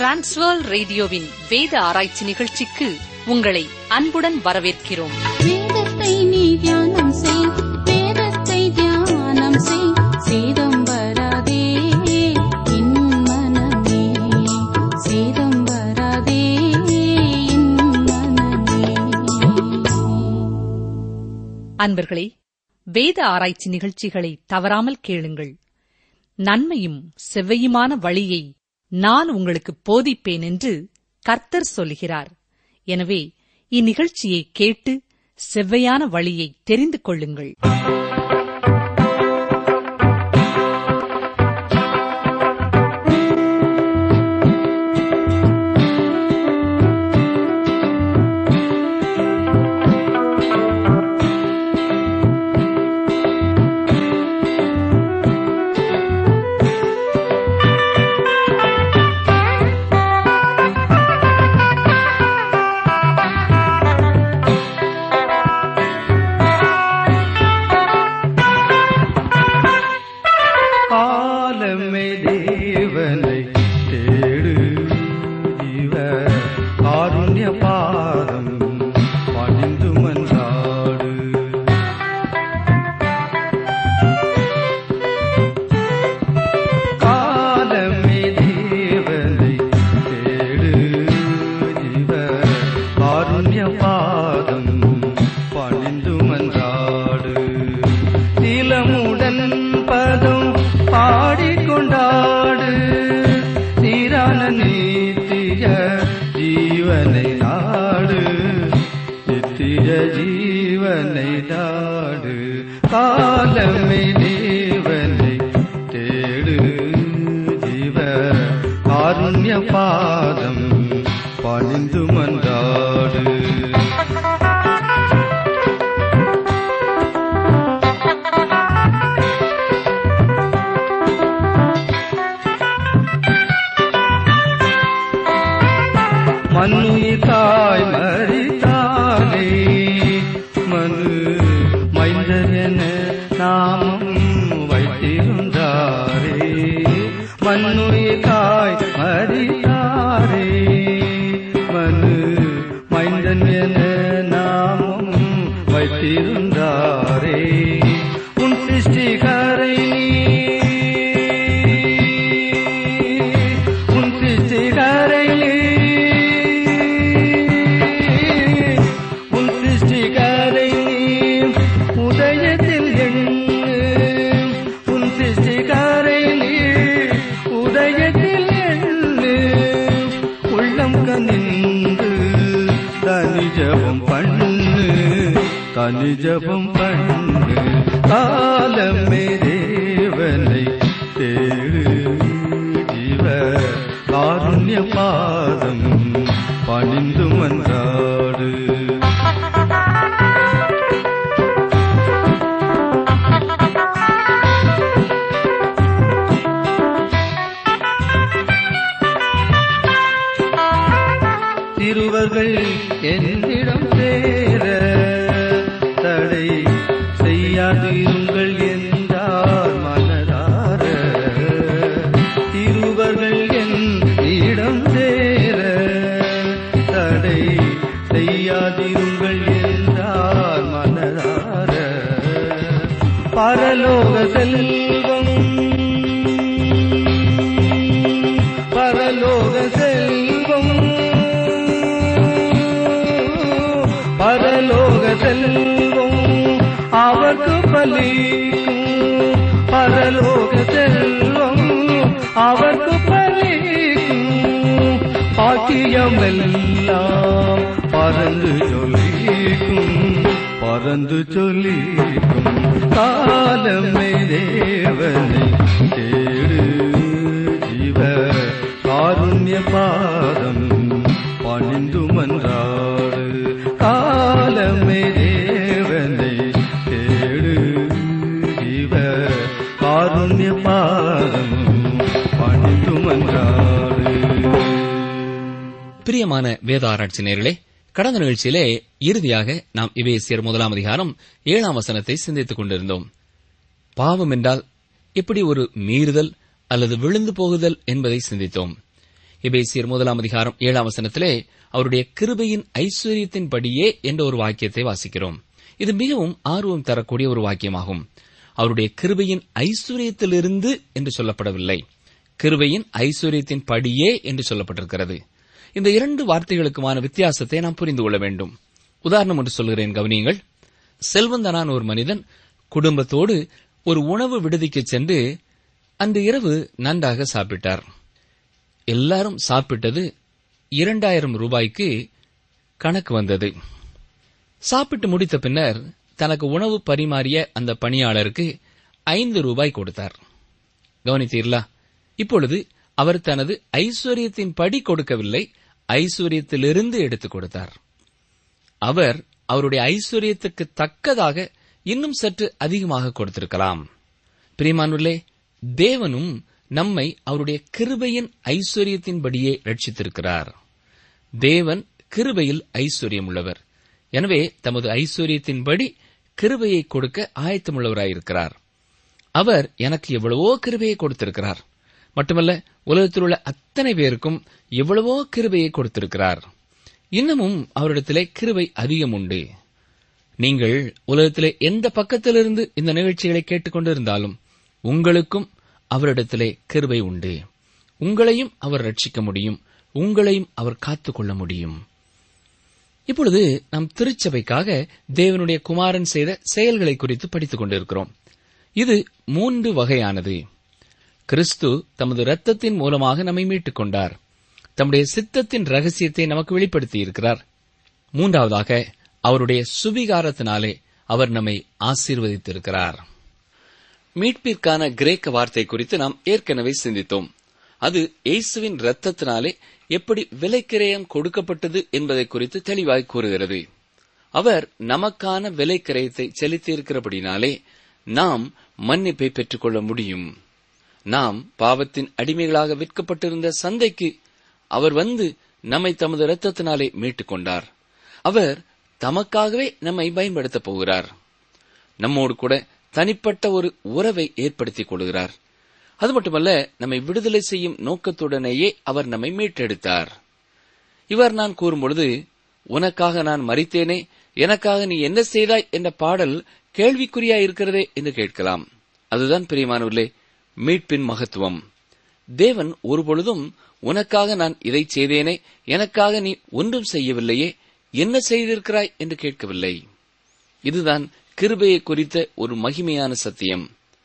transfer ரேடியோவின் வேத ஆராய்ச்சி நிகழ்ச்சிக்கு உங்களை அன்புடன் வரவேற்கிறோம் வேதத்தை நீ தியானம் செய் வேதத்தை தியானம் செய் சேதம் வராதே என் மனமே சேதம் வராதே என் மனமே அன்பர்களே வேத ஆராய்ச்சி நிகழ்ச்சிகளை தவறாமல் கேளுங்கள் நன்மையும் செவ்வையுமான வழியை நான் உங்களுக்கு போதிப்பேன் என்று கர்த்தர் சொல்கிறார் எனவே இந்நிகழ்ச்சியை கேட்டு செவ்வையான வழியை தெரிந்து கொள்ளுங்கள் காலமே தேவனை தேடு இவ காருண்ய பாதம் பணிந்து மன்றாடு காலமே தேவனை தேடு இவ காருண்ய பாதம் பணிந்து மன்றாடு திலமுடன் பதம் பாடிக்கொண்டாடு சீரான நீத்திய ஜீவனை நாடு நித்திய ஜீவனை நாடு காலமே தேவனை தேடு ஜீவ காருண்ய பாதம் பணிந்து மன்றாடு மண்ணுயிர் தாய் மறித்தாலே மனு மைந்தர் என நாமம் வைத்திருந்தாரே மண்ணுயிர் தாய் மறித்தாரே மனு மைந்தன் என நாமம் வைத்திருந்தாரே உன் சிருஷ்டிகரை உன் சிருஷ்டிகரை உன் சிருஷ்டிகரை உதயத்தில் எண்ணு உன் சிருஷ்டிகரை உதயத்தில் எண்ணு உள்ளம் கனிந்து தனி ஜபம் பண்ணு தனி ஜபம் பண்ணு காலமே தேவனை தேடு ஜீவ காருண்ய பாதம் பணிந்து மன்றாடு சிறுவர்கள் என்னிடம் சேர தடை செய்யாதிருங்கள் என்றார் மனதார சிறுவர்கள் என்னிடம் சேர தடை செய்யாதிருங்கள் என்றார் மனதார பரலோக செல்வம் பரலோக செல்வம் பரலோக செல்வம் அவர்க்கு பலிக்கும் பரலோக செல்வம் அவர்க்கு பலிக்கும் பாக்கியமெல்லாம் பறந்து சொல்லிக்கும் பறந்து சொல்லிக்கும் காலமே தேவனை தேடு ஜீவ காருண்ய பாதம் பணிந்து மன்றாடு காலமே தேவனை தேடு ஜீவ காருண்ய பாதம் பணிந்து மன்றாடு பிரியமான வேத ஆராய்ச்சி நேர்களே கடந்த நிகழ்ச்சியிலே இறுதியாக நாம் இவேசியர் முதலாம் அதிகாரம் ஏழாம் வசனத்தை சிந்தித்துக் கொண்டிருந்தோம் பாவம் என்றால் எப்படி ஒரு மீறுதல் அல்லது விழுந்து போகுதல் என்பதை சிந்தித்தோம் எபேசியர் முதலாம் அதிகாரம் ஏழாம் வசனத்திலே அவருடைய கிருபையின் ஐஸ்வர்யத்தின்படியே என்ற ஒரு வாக்கியத்தை வாசிக்கிறோம் இது மிகவும் ஆர்வம் தரக்கூடிய ஒரு வாக்கியமாகும் அவருடைய கிருபையின் ஐஸ்வர்யத்திலிருந்து என்று சொல்லப்படவில்லை கிருபையின் ஐஸ்வர்யத்தின் படியே என்று சொல்லப்பட்டிருக்கிறது இந்த இரண்டு வார்த்தைகளுக்குமான வித்தியாசத்தை நாம் புரிந்து கொள்ள வேண்டும் உதாரணம் ஒன்று சொல்கிறேன் கவனியுங்கள் செல்வந்தனான ஒரு மனிதன் குடும்பத்தோடு ஒரு உணவு விடுதிக்கு சென்று அன்று இரவு நன்றாக சாப்பிட்டார் எல்லாரும் சாப்பிட்டது இரண்டாயிரம் ரூபாய்க்கு கணக்கு வந்தது சாப்பிட்டு முடித்த பின்னர் தனக்கு உணவு பரிமாறிய அந்த பணியாளருக்கு ஐந்து ரூபாய் கொடுத்தார் கவனித்தீர்களா இப்பொழுது அவர் தனது ஐஸ்வர்யத்தின் படி கொடுக்கவில்லை ஐஸ்வர்யத்திலிருந்து எடுத்துக் கொடுத்தார் அவர் அவருடைய ஐஸ்வர்யத்துக்கு தக்கதாக இன்னும் சற்று அதிகமாக கொடுத்திருக்கலாம் பிரியமானுள்ளே தேவனும் நம்மை அவருடைய கிருபையின் ஐஸ்வர்யத்தின்படியே ரட்சித்திருக்கிறார் தேவன் கிருபையில் ஐஸ்வர்யம் உள்ளவர் எனவே தமது ஐஸ்வர்யத்தின்படி கிருபையை கொடுக்க ஆயத்தமுள்ளவராயிருக்கிறார் அவர் எனக்கு எவ்வளவோ கிருபையை கொடுத்திருக்கிறார் மட்டுமல்ல உலகத்தில் உள்ள அத்தனை பேருக்கும் எவ்வளவோ கிருபையை கொடுத்திருக்கிறார் இன்னமும் அவரிடத்திலே கிருபை அதிகம் உண்டு நீங்கள் உலகத்திலே எந்த பக்கத்திலிருந்து இந்த நிகழ்ச்சிகளை கேட்டுக்கொண்டிருந்தாலும் உங்களுக்கும் அவரிடத்திலே கிருபை உண்டு உங்களையும் அவர் ரட்சிக்க முடியும் உங்களையும் அவர் காத்துக்கொள்ள முடியும் இப்பொழுது நாம் திருச்சபைக்காக தேவனுடைய குமாரன் செய்த செயல்களை குறித்து படித்துக் கொண்டிருக்கிறோம் இது மூன்று வகையானது கிறிஸ்து தமது இரத்தத்தின் மூலமாக நம்மை மீட்டுக் கொண்டார் தம்முடைய சித்தத்தின் ரகசியத்தை நமக்கு வெளிப்படுத்தியிருக்கிறார் மூன்றாவதாக அவருடைய சுபிகாரத்தினாலே அவர் நம்மை ஆசீர்வதித்திருக்கிறார் மீட்பிற்கான கிரேக்க வார்த்தை குறித்து நாம் ஏற்கனவே சிந்தித்தோம் அது இயேசுவின் இரத்தத்தினாலே எப்படி விலைக்கிரயம் கொடுக்கப்பட்டது என்பதை குறித்து தெளிவாய் கூறுகிறது அவர் நமக்கான விலைக்கிரயத்தை செலுத்தியிருக்கிறபடினாலே நாம் மன்னிப்பை பெற்றுக்கொள்ள முடியும் நாம் பாவத்தின் அடிமைகளாக விற்கப்பட்டிருந்த சந்தைக்கு அவர் வந்து நம்மை தமது இரத்தத்தினாலே மீட்டுக் கொண்டார் அவர் தமக்காகவே நம்மை பயன்படுத்தப் போகிறார் நம்மோடு கூட தனிப்பட்ட ஒரு உறவை ஏற்படுத்திக் கொள்கிறார் அது மட்டுமல்ல நம்மை விடுதலை செய்யும் நோக்கத்துடனேயே அவர் நம்மை மீட்டெடுத்தார் இவர் நான் கூறும்பொழுது உனக்காக நான் மறித்தேனே எனக்காக நீ என்ன செய்தாய் என்ற பாடல் கேள்விக்குறியா இருக்கிறதே என்று கேட்கலாம் அதுதான் பிரியமானவர்களே மீட்பின் மகத்துவம் தேவன் ஒருபொழுதும் உனக்காக நான் இதை செய்தேனே எனக்காக நீ ஒன்றும் செய்யவில்லையே என்ன செய்திருக்கிறாய் என்று கேட்கவில்லை இதுதான் கிருபையை குறித்த ஒரு மகிமையான சத்தியம்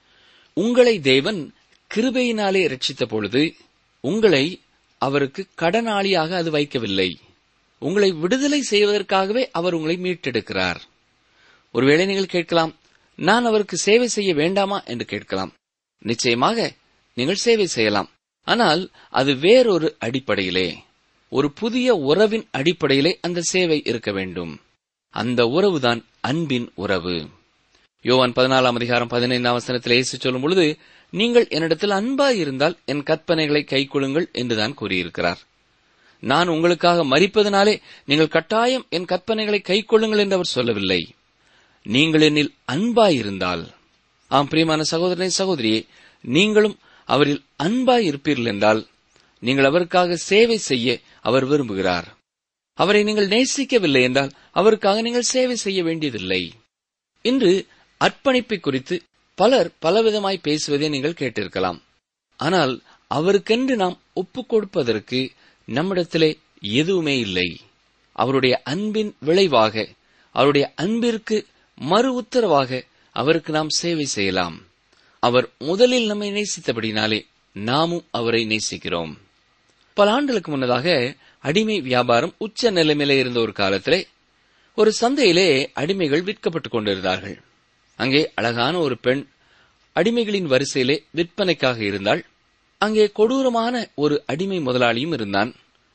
உங்களை தேவன் கிருபையினாலே ரட்சித்த பொழுது உங்களை அவருக்கு கடனாளியாக அது வைக்கவில்லை உங்களை விடுதலை செய்வதற்காகவே அவர் உங்களை மீட்டெடுக்கிறார் ஒருவேளை நீங்கள் கேட்கலாம் நான் அவருக்கு சேவை செய்ய வேண்டாமா என்று கேட்கலாம் நிச்சயமாக நீங்கள் சேவை செய்யலாம் ஆனால் அது வேறொரு அடிப்படையிலே ஒரு புதிய உறவின் அடிப்படையிலே அந்த சேவை இருக்க வேண்டும் அந்த உறவுதான் அன்பின் உறவு யோவான் பதினாலாம் அதிகாரம் பதினைந்தாம் வசனத்தில் இயேசு சொல்லும் பொழுது நீங்கள் என்னிடத்தில் அன்பாய் இருந்தால் என் கற்பனைகளை கைக்கொள்ளுங்கள் என்றுதான் கூறியிருக்கிறார் நான் உங்களுக்காக மறிப்பதனாலே நீங்கள் கட்டாயம் என் கற்பனைகளை கைக்கொள்ளுங்கள் என்று அவர் சொல்லவில்லை நீங்கள் என்னில் அன்பாயிருந்தால் ஆம் பிரியமான சகோதரனை சகோதரியே நீங்களும் அவரில் அன்பாய் இருப்பீர்கள் என்றால் நீங்கள் அவருக்காக சேவை செய்ய அவர் விரும்புகிறார் அவரை நீங்கள் நேசிக்கவில்லை என்றால் அவருக்காக நீங்கள் சேவை செய்ய வேண்டியதில்லை இன்று அர்ப்பணிப்பை குறித்து பலர் பலவிதமாய் பேசுவதை நீங்கள் கேட்டிருக்கலாம் ஆனால் அவருக்கென்று நாம் ஒப்புக் கொடுப்பதற்கு நம்மிடத்திலே எதுவுமே இல்லை அவருடைய அன்பின் விளைவாக அவருடைய அன்பிற்கு மறு உத்தரவாக அவருக்கு நாம் சேவை செய்யலாம் அவர் முதலில் நம்மை நேசித்தபடினாலே நாமும் அவரை நேசிக்கிறோம் பல ஆண்டுகளுக்கு முன்னதாக அடிமை வியாபாரம் உச்ச நிலைமையில இருந்த ஒரு காலத்திலே ஒரு சந்தையிலே அடிமைகள் விற்கப்பட்டுக் கொண்டிருந்தார்கள் அங்கே அழகான ஒரு பெண் அடிமைகளின் வரிசையிலே விற்பனைக்காக இருந்தாள் அங்கே கொடூரமான ஒரு அடிமை முதலாளியும் இருந்தான்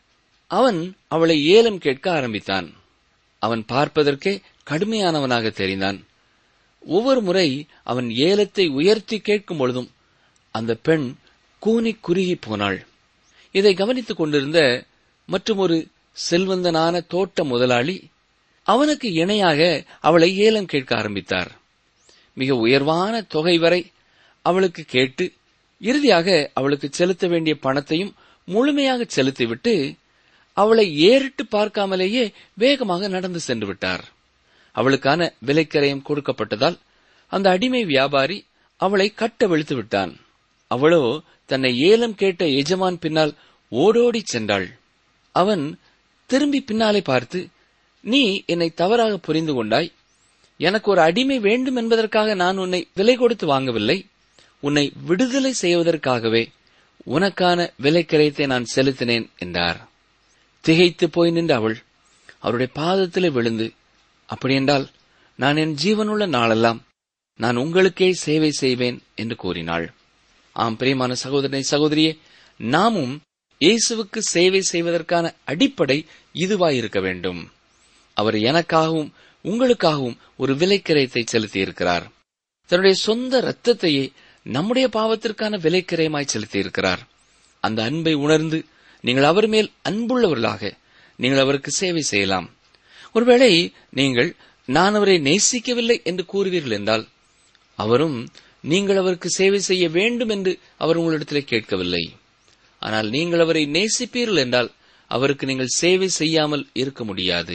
அவன் அவளை ஏலம் கேட்க ஆரம்பித்தான் அவன் பார்ப்பதற்கே கடுமையானவனாக தெரிந்தான் ஒவ்வொரு முறை அவன் ஏலத்தை உயர்த்தி கேட்கும் பொழுதும் அந்த பெண் கூனி குறுகி போனாள் இதை கவனித்துக் கொண்டிருந்த மற்றொரு செல்வந்தனான தோட்ட முதலாளி அவனுக்கு இணையாக அவளை ஏலம் கேட்க ஆரம்பித்தார் மிக உயர்வான தொகை வரை அவளுக்கு கேட்டு இறுதியாக அவளுக்கு செலுத்த வேண்டிய பணத்தையும் முழுமையாக செலுத்திவிட்டு அவளை ஏறிட்டு பார்க்காமலேயே வேகமாக நடந்து சென்று விட்டார் அவளுக்கான விலைக்கரையும் கொடுக்கப்பட்டதால் அந்த அடிமை வியாபாரி அவளை கட்டவிழ்த்து விட்டான் அவளோ தன்னை ஏலம் கேட்ட எஜமான் பின்னால் ஓடோடிச் சென்றாள் அவன் திரும்பி பின்னாலே பார்த்து நீ என்னை தவறாக புரிந்து கொண்டாய் எனக்கு ஒரு அடிமை வேண்டும் என்பதற்காக நான் உன்னை விலை கொடுத்து வாங்கவில்லை உன்னை விடுதலை செய்வதற்காகவே உனக்கான விலைக்கரையத்தை நான் செலுத்தினேன் என்றார் திகைத்து போய் நின்ற அவள் அவருடைய பாதத்திலே விழுந்து அப்படியென்றால் நான் என் ஜீவனுள்ள நாளெல்லாம் நான் உங்களுக்கே சேவை செய்வேன் என்று கூறினாள் ஆம் பிரியமான சகோதரனை சகோதரியே நாமும் இயேசுவுக்கு சேவை செய்வதற்கான அடிப்படை இதுவாயிருக்க வேண்டும் அவர் எனக்காகவும் உங்களுக்காகவும் ஒரு விலைக்கிரயத்தை செலுத்தியிருக்கிறார் தன்னுடைய சொந்த இரத்தத்தையே நம்முடைய பாவத்திற்கான விலைக்கிரயமாய் செலுத்தியிருக்கிறார் அந்த அன்பை உணர்ந்து நீங்கள் அவர் மேல் அன்புள்ளவர்களாக நீங்கள் அவருக்கு சேவை செய்யலாம் ஒருவேளை நீங்கள் நான் அவரை நேசிக்கவில்லை என்று கூறுவீர்கள் என்றால் அவரும் நீங்கள் அவருக்கு சேவை செய்ய வேண்டும் என்று அவர் உங்களிடத்திலே கேட்கவில்லை ஆனால் நீங்கள் அவரை நேசிப்பீர்கள் என்றால் அவருக்கு நீங்கள் சேவை செய்யாமல் இருக்க முடியாது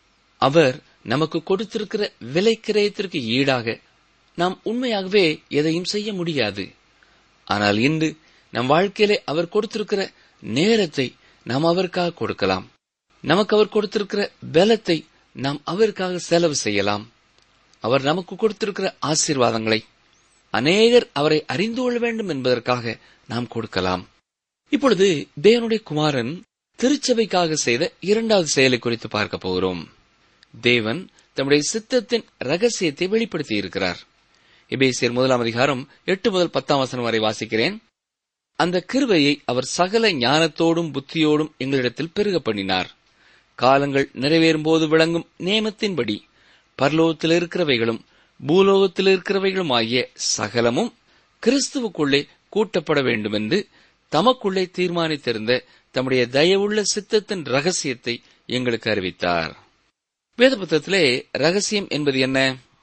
அவர் நமக்கு கொடுத்திருக்கிற விலைக்கிரயத்திற்கு ஈடாக நாம் உண்மையாகவே எதையும் செய்ய முடியாது ஆனால் இன்று நம் வாழ்க்கையிலே அவர் கொடுத்திருக்கிற நேரத்தை நாம் அவருக்காக கொடுக்கலாம் நமக்கு அவர் கொடுத்திருக்கிற பலத்தை நாம் அவருக்காக செலவு செய்யலாம் அவர் நமக்கு கொடுத்திருக்கிற ஆசீர்வாதங்களை அநேகர் அவரை அறிந்து கொள்ள வேண்டும் என்பதற்காக நாம் கொடுக்கலாம் இப்பொழுது தேவனுடைய குமாரன் திருச்சபைக்காக செய்த இரண்டாவது செயலை குறித்து பார்க்க போகிறோம் தேவன் தம்முடைய சித்தத்தின் ரகசியத்தை வெளிப்படுத்தி இருக்கிறார் எபேசியர் முதலாம் அதிகாரம் எட்டு முதல் பத்தாம் வசனம் வரை வாசிக்கிறேன் அந்த கிருபையை அவர் சகல ஞானத்தோடும் புத்தியோடும் எங்களிடத்தில் பெருக பண்ணினார் காலங்கள் நிறைவேறும் போது விளங்கும் நியமத்தின்படி பரலோகத்தில் இருக்கிறவைகளும் பூலோகத்தில் இருக்கிறவைகளும் ஆகிய சகலமும் கிறிஸ்துவுக்குள்ளே கூட்டப்பட வேண்டுமென்று தமக்குள்ளே தீர்மானித்திருந்த தம்முடைய தயவுள்ள சித்தத்தின் ரகசியத்தை எங்களுக்கு அறிவித்தார் வேத புத்தகத்திலே ரகசியம் என்பது என்ன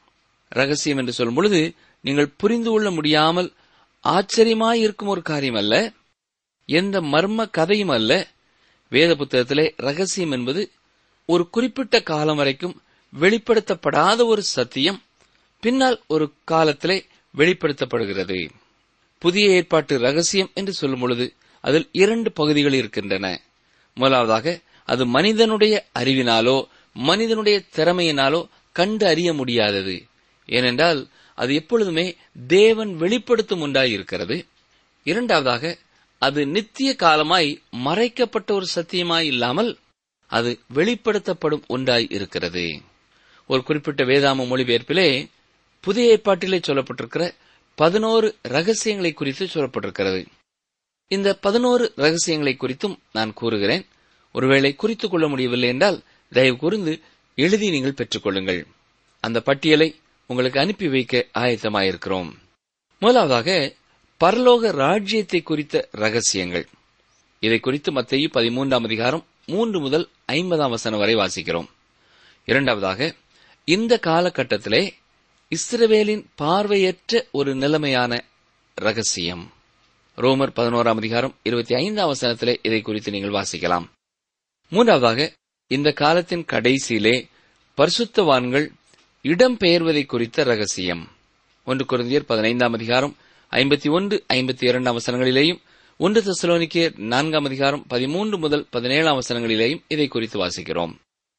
ரகசியம் என்று சொல்லும் பொழுது நீங்கள் புரிந்து கொள்ள முடியாமல் ஆச்சரியமாயிருக்கும் ஒரு காரியம் அல்ல எந்த மர்ம கதையும் அல்ல வேத புத்தகத்திலே ரகசியம் என்பது ஒரு குறிப்பிட்ட காலம் வரைக்கும் வெளிப்படுத்தப்படாத ஒரு சத்தியம் பின்னால் ஒரு காலத்திலே வெளிப்படுத்தப்படுகிறது புதிய ஏற்பாட்டு ரகசியம் என்று சொல்லும் பொழுது அதில் இரண்டு பகுதிகள் இருக்கின்றன முதலாவதாக அது மனிதனுடைய அறிவினாலோ மனிதனுடைய திறமையினாலோ கண்டு அறிய முடியாதது ஏனென்றால் அது எப்பொழுதுமே தேவன் வெளிப்படுத்தும் ஒன்றாய் இருக்கிறது இரண்டாவதாக அது நித்திய காலமாய் மறைக்கப்பட்ட ஒரு சத்தியமாய் இல்லாமல் அது வெளிப்படுத்தப்படும் ஒன்றாய் இருக்கிறது ஒரு குறிப்பிட்ட வேதாம மொழிபெயர்ப்பிலே புதிய ஏற்பாட்டிலே சொல்லப்பட்டிருக்கிற பதினோரு ரகசியங்களை குறித்து சொல்லப்பட்டிருக்கிறது இந்த பதினோரு ரகசியங்களை குறித்தும் நான் கூறுகிறேன் ஒருவேளை குறித்துக் கொள்ள முடியவில்லை என்றால் தயவு கூர்ந்து எழுதி நீங்கள் பெற்றுக்கொள்ளுங்கள் அந்த பட்டியலை உங்களுக்கு அனுப்பி வைக்க ஆயத்தமாயிருக்கிறோம் முதலாவதாக பரலோக ராஜ்யத்தை குறித்த ரகசியங்கள் இதை குறித்து மத்திய பதிமூன்றாம் அதிகாரம் மூன்று முதல் ஐம்பதாம் வசனம் வரை வாசிக்கிறோம் இரண்டாவதாக இந்த காலகட்டத்திலே இஸ்ரவேலின் பார்வையற்ற ஒரு நிலைமையான ரகசியம் ரோமர் பதினோராம் அதிகாரம் இருபத்தி ஐந்தாம் வசனத்திலே இதை குறித்து நீங்கள் வாசிக்கலாம் மூன்றாவதாக இந்த காலத்தின் கடைசியிலே பரிசுத்தவான்கள் இடம்பெயர்வதை குறித்த ரகசியம் ஒன்று குருந்தியர் பதினைந்தாம் அதிகாரம் ஐம்பத்தி ஒன்று ஐம்பத்தி இரண்டாம் வசனங்களிலேயும் ஒன்று தெசலோனிக்கேர் நான்காம் அதிகாரம் பதிமூன்று முதல் பதினேழாம் வசனங்களிலேயும் இதை குறித்து வாசிக்கிறோம்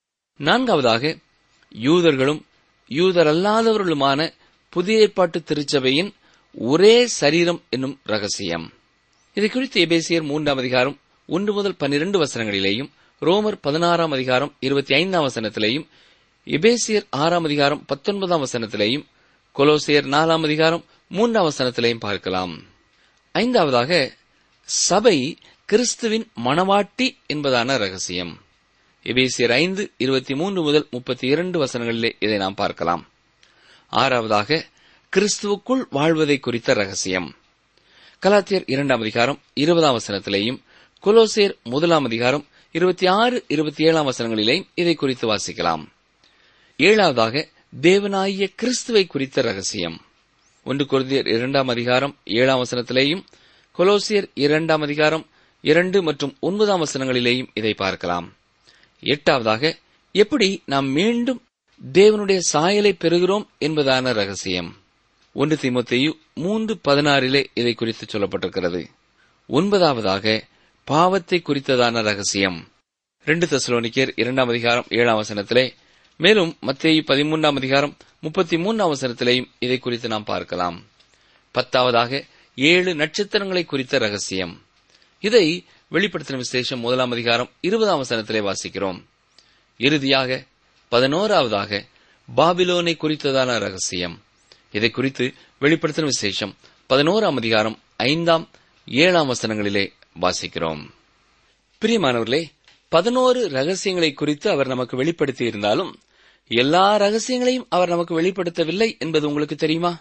நான்காவதாக யூதர்களும் யூதரல்லாதவர்களுமான புதிய ஏற்பாட்டு திருச்சபையின் ஒரே சரீரம் என்னும் ரகசியம் இதை குறித்து எபேசியர் மூன்றாம் அதிகாரம் ஒன்று முதல் பன்னிரண்டு வசனங்களிலேயும் ரோமர் பதினாறாம் அதிகாரம் இருபத்தி ஐந்தாம் வசனத்திலேயும் எபேசியர் ஆறாம் அதிகாரம் பத்தொன்பதாம் வசனத்திலேயும் கொலோசியர் நாலாம் அதிகாரம் மூன்றாம் வசனத்திலேயும் பார்க்கலாம் ஐந்தாவதாக சபை கிறிஸ்துவின் மணவாட்டி என்பதான ரகசியம் எபேசியர் ஐந்து இருபத்தி மூன்று முதல் முப்பத்தி இரண்டு வசனங்களிலே இதை நாம் பார்க்கலாம் ஆறாவதாக கிறிஸ்துவுக்குள் வாழ்வதை குறித்த ரகசியம் கலாத்தியர் இரண்டாம் அதிகாரம் இருபதாம் வசனத்திலேயும் கொலோசியர் முதலாம் அதிகாரம் இருபத்தி ஆறு இருபத்தி ஏழாம் வசனங்களிலேயும் இதை குறித்து வாசிக்கலாம் ஏழாவதாக தேவனாகிய கிறிஸ்துவை குறித்த ரகசியம் ஒன்று குருதியர் இரண்டாம் அதிகாரம் ஏழாம் வசனத்திலேயும் கொலோசியர் இரண்டாம் அதிகாரம் இரண்டு மற்றும் ஒன்பதாம் வசனங்களிலேயும் இதை பார்க்கலாம் எட்டாவதாக எப்படி நாம் மீண்டும் தேவனுடைய சாயலை பெறுகிறோம் என்பதான ரகசியம் ஒன்று தீமோத்தேயு மூன்று பதினாறிலே இதை குறித்து சொல்லப்பட்டிருக்கிறது ஒன்பதாவதாக பாவத்தை குறித்ததான ரகசியம் ரெண்டு தெசலோனிக்கர் இரண்டாம் அதிகாரம் ஏழாம் வசனத்திலே மேலும் மத்தேயு பதிமூன்றாம் அதிகாரம் முப்பத்தி மூன்றாம் வசனத்திலேயும் இதை குறித்து நாம் பார்க்கலாம் பத்தாவதாக ஏழு நட்சத்திரங்களை குறித்த ரகசியம் இதை வெளிப்படுத்தின விசேஷம் முதலாம் அதிகாரம் இருபதாம் வசனத்திலே வாசிக்கிறோம் இறுதியாக பதினோராவதாக பாபிலோனை குறித்ததான ரகசியம் இதை குறித்து வெளிப்படுத்தின விசேஷம் பதினோராம் அதிகாரம் ஐந்தாம் ஏழாம் வசனங்களிலே வாசிக்கிறோம் பிரியமானவர்களே பதினோரு ரகசியங்களை குறித்து அவர் நமக்கு வெளிப்படுத்தி இருந்தாலும் எல்லா ரகசியங்களையும் அவர் நமக்கு வெளிப்படுத்தவில்லை என்பது உங்களுக்கு தெரியுமா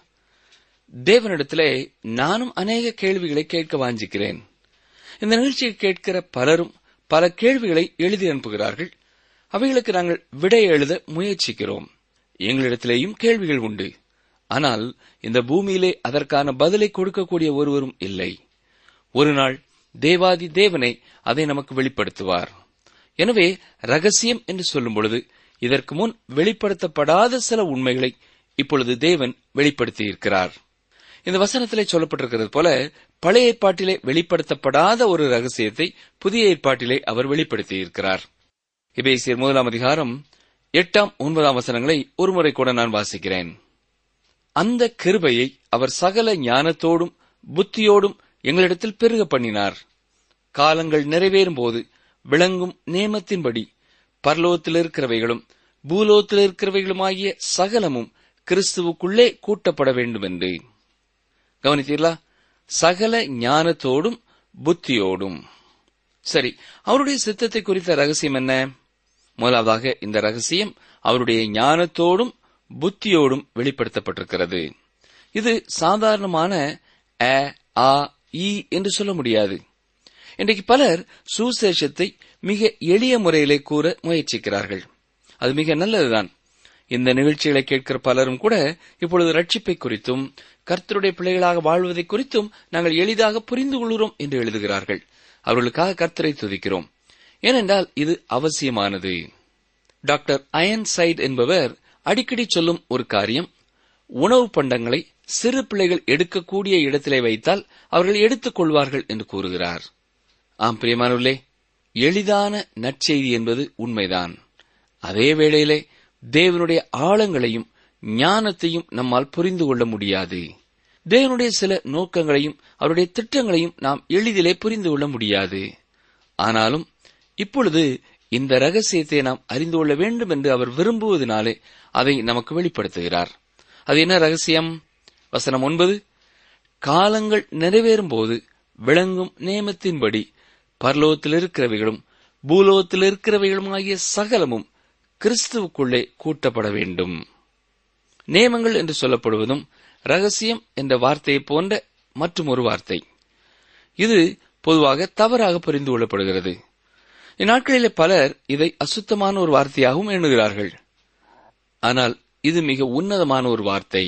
தேவனிடத்திலே நானும் அநேக கேள்விகளை கேட்க வாஞ்சிக்கிறேன் இந்த நிகழ்ச்சியை கேட்கிற பலரும் பல கேள்விகளை எழுதி அனுப்புகிறார்கள் அவைகளுக்கு நாங்கள் விடை எழுத முயற்சிக்கிறோம் எங்களிடத்திலேயும் கேள்விகள் உண்டு ஆனால் இந்த பூமியிலே அதற்கான பதிலை கொடுக்கக்கூடிய ஒருவரும் இல்லை ஒரு நாள் தேவாதி தேவனை அதை நமக்கு வெளிப்படுத்துவார் எனவே ரகசியம் என்று சொல்லும் பொழுது இதற்கு முன் வெளிப்படுத்தப்படாத சில உண்மைகளை இப்பொழுது தேவன் வெளிப்படுத்தியிருக்கிறார் இந்த வசனத்திலே சொல்லப்பட்டிருக்கிறது போல பழைய ஏற்பாட்டிலே வெளிப்படுத்தப்படாத ஒரு ரகசியத்தை புதிய ஏற்பாட்டிலே அவர் வெளிப்படுத்தியிருக்கிறார் இபேசியர் முதலாம் அதிகாரம் எட்டாம் ஒன்பதாம் வசனங்களை ஒருமுறை கூட நான் வாசிக்கிறேன் அந்த கிருபையை அவர் சகல ஞானத்தோடும் புத்தியோடும் எங்களிடத்தில் பெருக பண்ணினார் காலங்கள் நிறைவேறும் போது விளங்கும் நேமத்தின்படி பரலோகத்தில் இருக்கிறவைகளும் பூலோகத்தில் இருக்கிறவைகளுமாகிய சகலமும் கிறிஸ்துவுக்குள்ளே கூட்டப்பட வேண்டும் என்று கவனித்தீர்களா சகல ஞானத்தோடும் புத்தியோடும் சரி அவருடைய சித்தத்தை குறித்த ரகசியம் என்ன முதலாவதாக இந்த ரகசியம் அவருடைய ஞானத்தோடும் புத்தியோடும் வெளிப்படுத்தப்பட்டிருக்கிறது இது சாதாரணமான அ ஆ இ என்று சொல்ல முடியாது இன்றைக்கு பலர் சுசேஷத்தை மிக எளிய முறையிலே கூற முயற்சிக்கிறார்கள் அது மிக நல்லதுதான் இந்த நிகழ்ச்சிகளை கேட்கிற பலரும் கூட இப்பொழுது ரட்சிப்பை குறித்தும் கர்த்தருடைய பிள்ளைகளாக வாழ்வதை குறித்தும் நாங்கள் எளிதாக புரிந்து கொள்கிறோம் என்று எழுதுகிறார்கள் அவர்களுக்காக கர்த்தரை துதிக்கிறோம் ஏனென்றால் இது அவசியமானது டாக்டர் அயன் சைட் என்பவர் அடிக்கடி சொல்லும் ஒரு காரியம் உணவு பண்டங்களை சிறு பிள்ளைகள் எடுக்கக்கூடிய இடத்திலே வைத்தால் அவர்கள் எடுத்துக் கொள்வார்கள் என்று கூறுகிறார் ஆம் பிரியமானவர்களே எளிதான நற்செய்தி என்பது உண்மைதான் அதே வேளையிலே தேவனுடைய ஆழங்களையும் ஞானத்தையும் நம்மால் புரிந்து கொள்ள முடியாது தேவனுடைய சில நோக்கங்களையும் அவருடைய திட்டங்களையும் நாம் எளிதிலே புரிந்து கொள்ள முடியாது ஆனாலும் இப்பொழுது இந்த ரகசியத்தை நாம் அறிந்து கொள்ள வேண்டும் என்று அவர் விரும்புவதனாலே அதை நமக்கு வெளிப்படுத்துகிறார் அது என்ன ரகசியம் வசனம் ஒன்பது காலங்கள் நிறைவேறும் போது விளங்கும் நேமத்தின்படி பரலோகத்தில் இருக்கிறவைகளும் பூலோகத்தில் இருக்கிறவைகளும் ஆகிய சகலமும் கிறிஸ்துவுக்குள்ளே கூட்டப்பட வேண்டும் நேமங்கள் என்று சொல்லப்படுவதும் ரகசியம் என்ற வார்த்தையை போன்ற மற்றும் ஒரு வார்த்தை இது பொதுவாக தவறாக புரிந்து கொள்ளப்படுகிறது இந்நாட்களிலே பலர் இதை அசுத்தமான ஒரு வார்த்தையாகவும் எண்ணுகிறார்கள் ஆனால் இது மிக உன்னதமான ஒரு வார்த்தை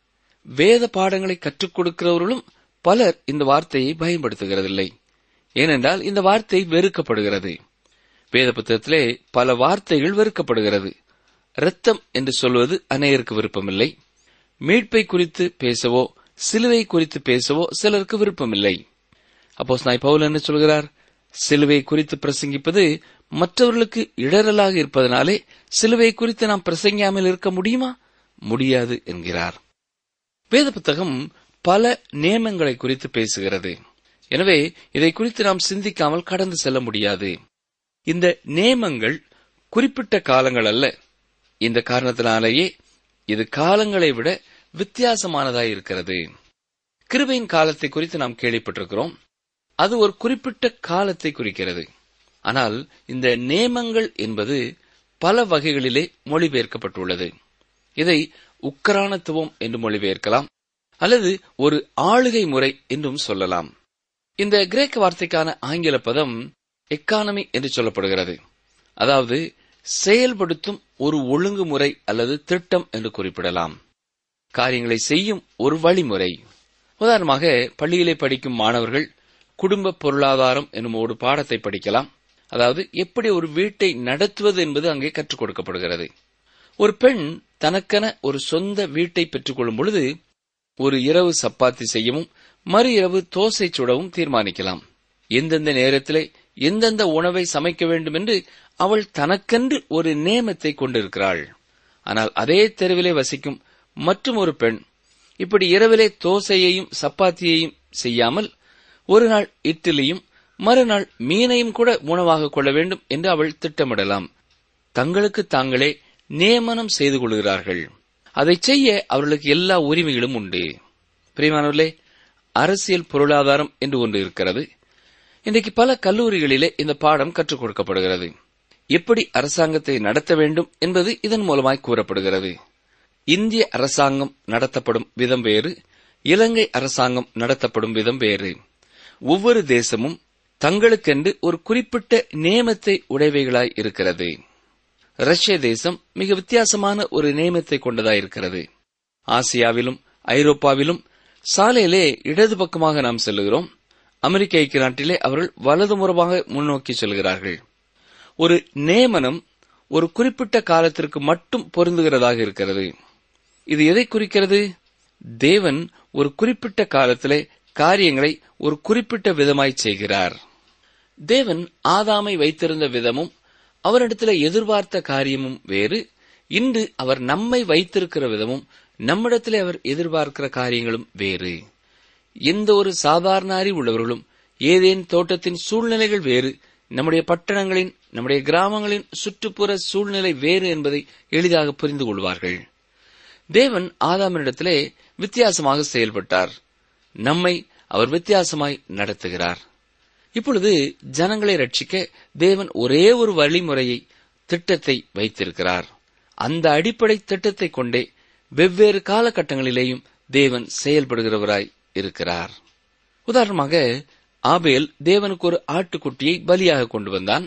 வேத பாடங்களை கற்றுக் கொடுக்கிறவர்களும் பலர் இந்த வார்த்தையை பயன்படுத்துகிறதில்லை ஏனென்றால் இந்த வார்த்தை வெறுக்கப்படுகிறது வேத புத்தகத்திலே பல வார்த்தைகள் வெறுக்கப்படுகிறது இரத்தம் என்று சொல்வது அநேகருக்கு விருப்பமில்லை மீட்பை குறித்து பேசவோ சிலுவை குறித்து பேசவோ சிலருக்கு விருப்பமில்லை அப்போ நாய் பவுல் என்ன சொல்கிறார் சிலுவை குறித்து பிரசங்கிப்பது மற்றவர்களுக்கு இடரலாக இருப்பதனாலே சிலுவை குறித்து நாம் பிரசங்கியாமல் இருக்க முடியுமா முடியாது என்கிறார் வேத புத்தகம் பல நியமங்களை குறித்து பேசுகிறது எனவே இதை குறித்து நாம் சிந்திக்காமல் கடந்து செல்ல முடியாது இந்த நியமங்கள் குறிப்பிட்ட காலங்கள் அல்ல இந்த காரணத்தினாலேயே இது காலங்களை விட வித்தியாசமானதாய் இருக்கிறது கிருபையின் காலத்தை குறித்து நாம் கேள்விப்பட்டிருக்கிறோம் அது ஒரு குறிப்பிட்ட காலத்தை குறிக்கிறது ஆனால் இந்த நேமங்கள் என்பது பல வகைகளிலே மொழிபெயர்க்கப்பட்டுள்ளது இதை உக்கரானத்துவம் என்று மொழிபெயர்க்கலாம் அல்லது ஒரு ஆளுகை முறை என்றும் சொல்லலாம் இந்த கிரேக்க வார்த்தைக்கான ஆங்கில பதம் எக்கானமி என்று சொல்லப்படுகிறது அதாவது செயல்படுத்தும் ஒரு ஒழுங்குமுறை அல்லது திட்டம் என்று குறிப்பிடலாம் காரியங்களை செய்யும் ஒரு வழிமுறை உதாரணமாக பள்ளியிலே படிக்கும் மாணவர்கள் குடும்ப பொருளாதாரம் என்னும் ஒரு பாடத்தை படிக்கலாம் அதாவது எப்படி ஒரு வீட்டை நடத்துவது என்பது அங்கே கற்றுக் கொடுக்கப்படுகிறது ஒரு பெண் தனக்கென ஒரு சொந்த வீட்டை பெற்றுக்கொள்ளும் பொழுது ஒரு இரவு சப்பாத்தி செய்யவும் மறு இரவு தோசை சுடவும் தீர்மானிக்கலாம் எந்தெந்த நேரத்திலே எந்தெந்த உணவை சமைக்க வேண்டும் என்று அவள் தனக்கென்று ஒரு நியமத்தை கொண்டிருக்கிறாள் ஆனால் அதே தெருவிலே வசிக்கும் மற்றும் ஒரு பெண் இப்படி இரவிலே தோசையையும் சப்பாத்தியையும் செய்யாமல் ஒரு நாள் இட்லியும் மறுநாள் மீனையும் கூட உணவாக கொள்ள வேண்டும் என்று அவள் திட்டமிடலாம் தங்களுக்கு தாங்களே நியமனம் செய்து கொள்கிறார்கள் அதை செய்ய அவர்களுக்கு எல்லா உரிமைகளும் உண்டு பிரியமானவர்களே அரசியல் பொருளாதாரம் என்று ஒன்று இருக்கிறது இன்றைக்கு பல கல்லூரிகளிலே இந்த பாடம் கற்றுக் கொடுக்கப்படுகிறது எப்படி அரசாங்கத்தை நடத்த வேண்டும் என்பது இதன் மூலமாய் கூறப்படுகிறது இந்திய அரசாங்கம் நடத்தப்படும் விதம் வேறு இலங்கை அரசாங்கம் நடத்தப்படும் விதம் வேறு ஒவ்வொரு தேசமும் தங்களுக்கென்று ஒரு குறிப்பிட்ட நியமத்தை உடையவைகளாய் இருக்கிறது ரஷ்ய தேசம் மிக வித்தியாசமான ஒரு நியமத்தை கொண்டதாய் இருக்கிறது ஆசியாவிலும் ஐரோப்பாவிலும் சாலையிலே இடது பக்கமாக நாம் செல்லுகிறோம் அமெரிக்க ஐக்கிய நாட்டிலே அவர்கள் வலதுமுறமாக முன்னோக்கி செல்கிறார்கள் ஒரு நியமனம் ஒரு குறிப்பிட்ட காலத்திற்கு மட்டும் பொருந்துகிறதாக இருக்கிறது இது எதை குறிக்கிறது தேவன் ஒரு குறிப்பிட்ட காலத்திலே காரியங்களை ஒரு குறிப்பிட்ட விதமாய் செய்கிறார் தேவன் ஆதாமை வைத்திருந்த விதமும் அவரிடத்தில் எதிர்பார்த்த காரியமும் வேறு இன்று அவர் நம்மை வைத்திருக்கிற விதமும் நம்மிடத்திலே அவர் எதிர்பார்க்கிற காரியங்களும் வேறு எந்த ஒரு சாதாரண அறிவு உள்ளவர்களும் ஏதேன் தோட்டத்தின் சூழ்நிலைகள் வேறு நம்முடைய பட்டணங்களின் நம்முடைய கிராமங்களின் சுற்றுப்புற சூழ்நிலை வேறு என்பதை எளிதாக புரிந்து கொள்வார்கள் தேவன் ஆதாமனிடத்திலே வித்தியாசமாக செயல்பட்டார் நம்மை அவர் வித்தியாசமாய் நடத்துகிறார் இப்பொழுது ஜனங்களை ரட்சிக்க தேவன் ஒரே ஒரு வழிமுறையை திட்டத்தை வைத்திருக்கிறார் அந்த அடிப்படை திட்டத்தை கொண்டே வெவ்வேறு காலகட்டங்களிலேயும் தேவன் செயல்படுகிறவராய் இருக்கிறார் உதாரணமாக ஆபேல் தேவனுக்கு ஒரு ஆட்டுக்குட்டியை பலியாக கொண்டு வந்தான்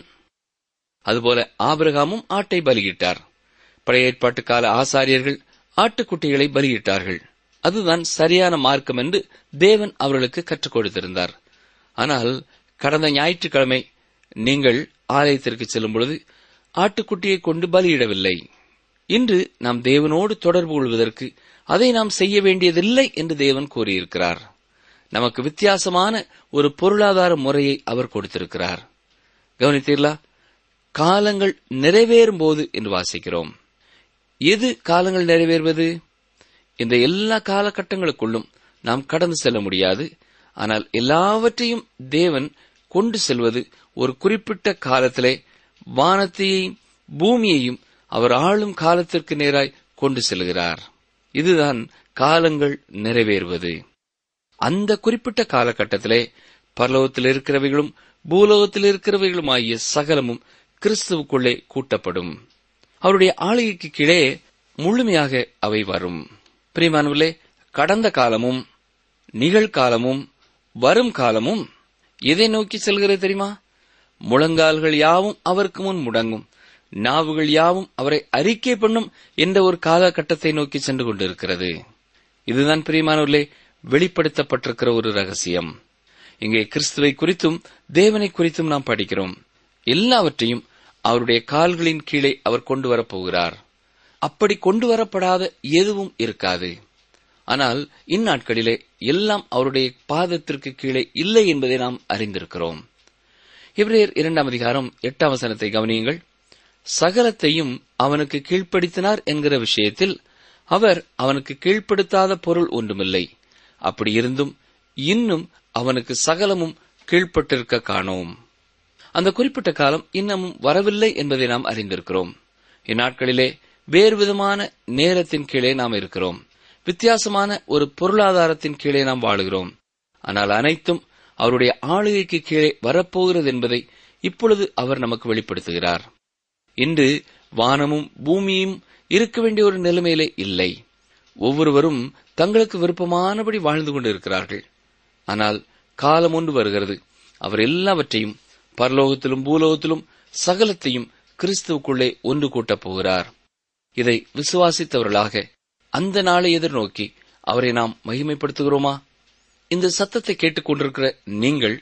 அதுபோல ஆபிரகாமும் ஆட்டை பலியிட்டார் பழைய ஏற்பாட்டு கால ஆசாரியர்கள் ஆட்டுக்குட்டிகளை பலியிட்டார்கள் அதுதான் சரியான மார்க்கம் என்று தேவன் அவர்களுக்கு கற்றுக் கொடுத்திருந்தார் ஆனால் கடந்த ஞாயிற்றுக்கிழமை நீங்கள் ஆலயத்திற்கு செல்லும் பொழுது ஆட்டுக்குட்டியை கொண்டு பலியிடவில்லை இன்று நாம் தேவனோடு தொடர்பு கொள்வதற்கு அதை நாம் செய்ய வேண்டியதில்லை என்று தேவன் கூறியிருக்கிறார் நமக்கு வித்தியாசமான ஒரு பொருளாதார முறையை அவர் கொடுத்திருக்கிறார் கவனித்தீர்களா காலங்கள் நிறைவேறும் போது என்று வாசிக்கிறோம் எது காலங்கள் நிறைவேறுவது இந்த எல்லா காலகட்டங்களுக்குள்ளும் நாம் கடந்து செல்ல முடியாது ஆனால் எல்லாவற்றையும் தேவன் கொண்டு செல்வது ஒரு குறிப்பிட்ட காலத்திலே வானத்தையும் பூமியையும் அவர் ஆளும் காலத்திற்கு நேராய் கொண்டு செல்கிறார் இதுதான் காலங்கள் நிறைவேறுவது அந்த குறிப்பிட்ட காலகட்டத்திலே பரலோகத்தில் இருக்கிறவைகளும் பூலோகத்தில் இருக்கிறவைகளும் ஆகிய சகலமும் கிறிஸ்துவுக்குள்ளே கூட்டப்படும் அவருடைய ஆளுகைக்கு கீழே முழுமையாக அவை வரும் பிரியமானவர்களே கடந்த காலமும் நிகழ்காலமும் வரும் காலமும் எதை நோக்கி செல்கிறது தெரியுமா முழங்கால்கள் யாவும் அவருக்கு முன் முடங்கும் நாவுகள் யாவும் அவரை அறிக்கை பண்ணும் என்ற ஒரு காலகட்டத்தை நோக்கி சென்று கொண்டிருக்கிறது இதுதான் பிரியமானவர்களே வெளிப்படுத்தப்பட்டிருக்கிற ஒரு ரகசியம் இங்கே கிறிஸ்துவை குறித்தும் தேவனை குறித்தும் நாம் படிக்கிறோம் எல்லாவற்றையும் அவருடைய கால்களின் கீழே அவர் கொண்டு வரப்போகிறார் அப்படி கொண்டு வரப்படாத எதுவும் இருக்காது ஆனால் இந்நாட்களிலே எல்லாம் அவருடைய பாதத்திற்கு கீழே இல்லை என்பதை நாம் அறிந்திருக்கிறோம் இவரையர் இரண்டாம் அதிகாரம் எட்டாம் வசனத்தை கவனியுங்கள் சகலத்தையும் அவனுக்கு கீழ்ப்படுத்தினார் என்கிற விஷயத்தில் அவர் அவனுக்கு கீழ்ப்படுத்தாத பொருள் ஒன்றுமில்லை அப்படி இருந்தும் இன்னும் அவனுக்கு சகலமும் கீழ்ப்பட்டிருக்க காணோம் அந்த குறிப்பிட்ட காலம் இன்னமும் வரவில்லை என்பதை நாம் அறிந்திருக்கிறோம் இந்நாட்களிலே வேறு விதமான நேரத்தின் கீழே நாம் இருக்கிறோம் வித்தியாசமான ஒரு பொருளாதாரத்தின் கீழே நாம் வாழுகிறோம் ஆனால் அனைத்தும் அவருடைய ஆளுகைக்கு கீழே வரப்போகிறது என்பதை இப்பொழுது அவர் நமக்கு வெளிப்படுத்துகிறார் இன்று வானமும் பூமியும் இருக்க வேண்டிய ஒரு நிலைமையிலே இல்லை ஒவ்வொருவரும் தங்களுக்கு விருப்பமானபடி வாழ்ந்து கொண்டிருக்கிறார்கள் ஆனால் காலம் ஒன்று வருகிறது அவர் எல்லாவற்றையும் பரலோகத்திலும் பூலோகத்திலும் சகலத்தையும் கிறிஸ்துவுக்குள்ளே ஒன்று கூட்டப் போகிறார் இதை விசுவாசித்தவர்களாக அந்த நாளை எதிர்நோக்கி அவரை நாம் மகிமைப்படுத்துகிறோமா இந்த சத்தத்தை கேட்டுக்கொண்டிருக்கிற நீங்கள்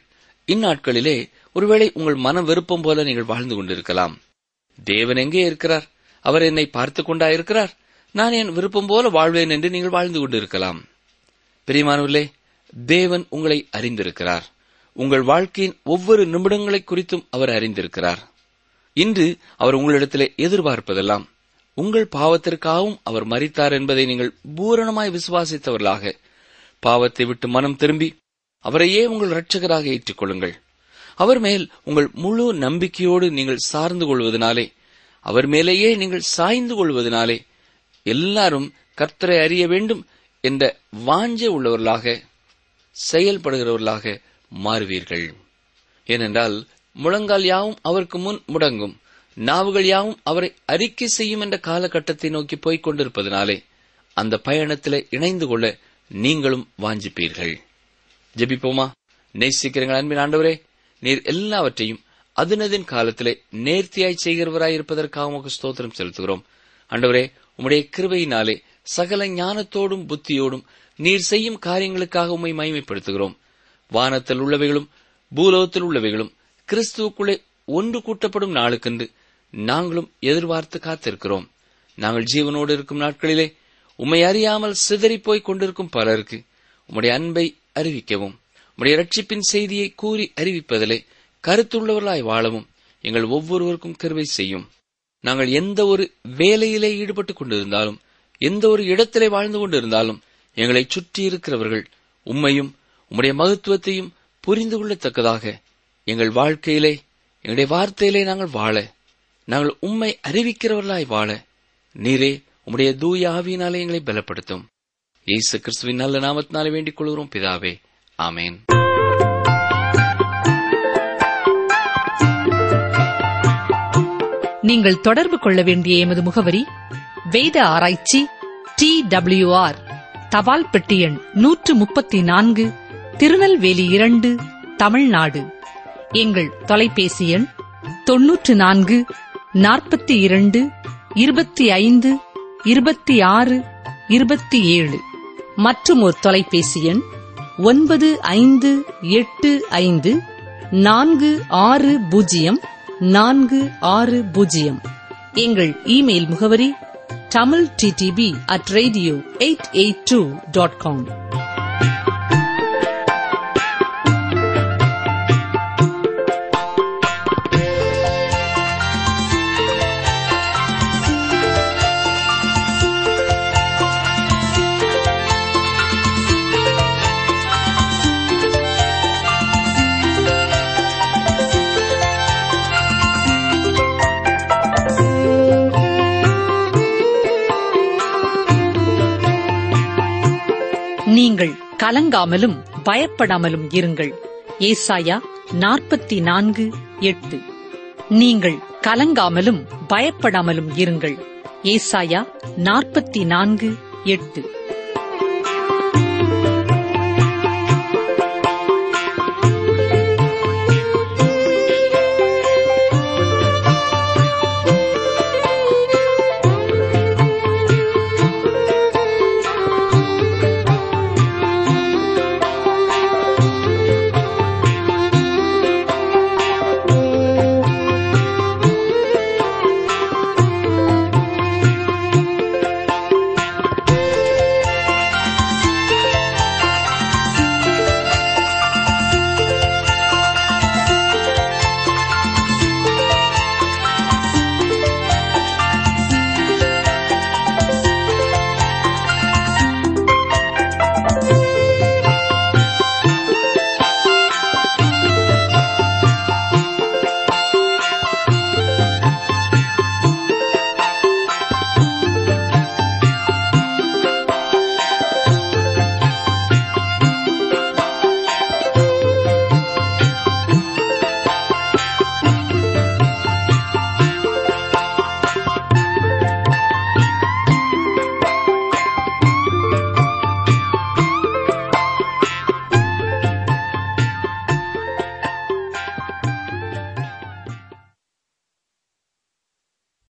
இந்நாட்களிலே ஒருவேளை உங்கள் மன விருப்பம் போல நீங்கள் வாழ்ந்து கொண்டிருக்கலாம் தேவன் எங்கே இருக்கிறார் அவர் என்னை பார்த்து கொண்டா இருக்கிறார் நான் என் விருப்பம் போல வாழ்வேன் என்று நீங்கள் வாழ்ந்து கொண்டிருக்கலாம் பிரியமானவர்களே தேவன் உங்களை அறிந்திருக்கிறார் உங்கள் வாழ்க்கையின் ஒவ்வொரு நிமிடங்களை குறித்தும் அவர் அறிந்திருக்கிறார் இன்று அவர் உங்களிடத்திலே எதிர்பார்ப்பதெல்லாம் உங்கள் பாவத்திற்காகவும் அவர் மரித்தார் என்பதை நீங்கள் பூரணமாய் விசுவாசித்தவர்களாக பாவத்தை விட்டு மனம் திரும்பி அவரையே உங்கள் இரட்சகராக ஏற்றுக்கொள்ளுங்கள் அவர் மேல் உங்கள் முழு நம்பிக்கையோடு நீங்கள் சார்ந்து கொள்வதனாலே அவர் மேலேயே நீங்கள் சாய்ந்து கொள்வதனாலே எல்லாரும் கர்த்தரை அறிய வேண்டும் என்ற வாஞ்சை உள்ளவர்களாக செயல்படுகிறவர்களாக மாறுவீர்கள் ஏனென்றால் முழங்கால் யாவும் அவருக்கு முன் முடங்கும் நாவுகள் யாவும் அவரை அறிக்கை செய்யும் என்ற காலகட்டத்தை நோக்கி போய்க் கொண்டிருப்பதனாலே அந்த பயணத்திலே இணைந்து கொள்ள நீங்களும் வாஞ்சிப்பீர்கள் ஜெபிப்போமா நேசிக்கிறீங்கள் அன்பின் ஆண்டவரே நீர் எல்லாவற்றையும் அதுனதின் காலத்திலே நேர்த்தியாய் செய்கிறவராய் இருப்பதற்காக உமக்கு ஸ்தோத்திரம் செலுத்துகிறோம் ஆண்டவரே உம்முடைய கிருபையினாலே சகல ஞானத்தோடும் புத்தியோடும் நீர் செய்யும் காரியங்களுக்காக உம்மை மகிமைப்படுத்துகிறோம் வானத்தில் உள்ளவைகளும் பூலோகத்தில் உள்ளவைகளும் கிறிஸ்துவுக்குள்ளே ஒன்று கூட்டப்படும் நாளுக்கென்று நாங்களும் எதிர்பார்த்து காத்திருக்கிறோம் நாங்கள் ஜீவனோடு இருக்கும் நாட்களிலே உம்மை அறியாமல் சிதறிப் போய்க் கொண்டிருக்கும் பலருக்கு உம்முடைய அன்பை அறிவிக்கவும் உம்முடைய ரட்சிப்பின் செய்தியை கூறி அறிவிப்பதிலே கருத்துள்ளவர்களாய் வாழவும் எங்கள் ஒவ்வொருவருக்கும் கருவை செய்யும் நாங்கள் எந்த ஒரு வேலையிலே ஈடுபட்டுக் கொண்டிருந்தாலும் எந்த ஒரு இடத்திலே வாழ்ந்து கொண்டிருந்தாலும் எங்களை சுற்றி இருக்கிறவர்கள் உம்மையும் உம்முடைய மகத்துவத்தையும் புரிந்து கொள்ளத்தக்கதாக எங்கள் வாழ்க்கையிலே எங்களுடைய வார்த்தையிலே நாங்கள் வாழ நாங்கள் உம்மை அறிவிக்கிறவர்களாய் வாழ நீரே உம்முடைய தூய ஆவியினாலே எங்களை பலப்படுத்தும் இயேசு கிறிஸ்துவின் நல்ல நாமத்தினாலே வேண்டிக் கொள்கிறோம் பிதாவே ஆமேன் நீங்கள் தொடர்பு கொள்ள வேண்டிய எமது முகவரி வேத ஆராய்ச்சி டி ஆர் தபால் பெட்டி எண் நூற்று முப்பத்தி நான்கு திருநெல்வேலி இரண்டு தமிழ்நாடு எங்கள் தொலைபேசி எண் தொன்னூற்று நான்கு நாற்பத்தி இரண்டு இருபத்தி ஐந்து இருபத்தி ஆறு இருபத்தி ஏழு மற்றும் ஒரு தொலைபேசி எண் ஒன்பது ஐந்து எட்டு ஐந்து நான்கு ஆறு பூஜ்ஜியம் நான்கு ஆறு பூஜ்ஜியம் எங்கள் இமெயில் முகவரி Tamil DTP at radio eight eight two dot com நீங்கள் கலங்காமலும் பயப்படாமலும் இருங்கள் ஏசாயா நாற்பத்தி நான்கு எட்டு நீங்கள் கலங்காமலும் பயப்படாமலும் இருங்கள் ஏசாயா நாற்பத்தி நான்கு எட்டு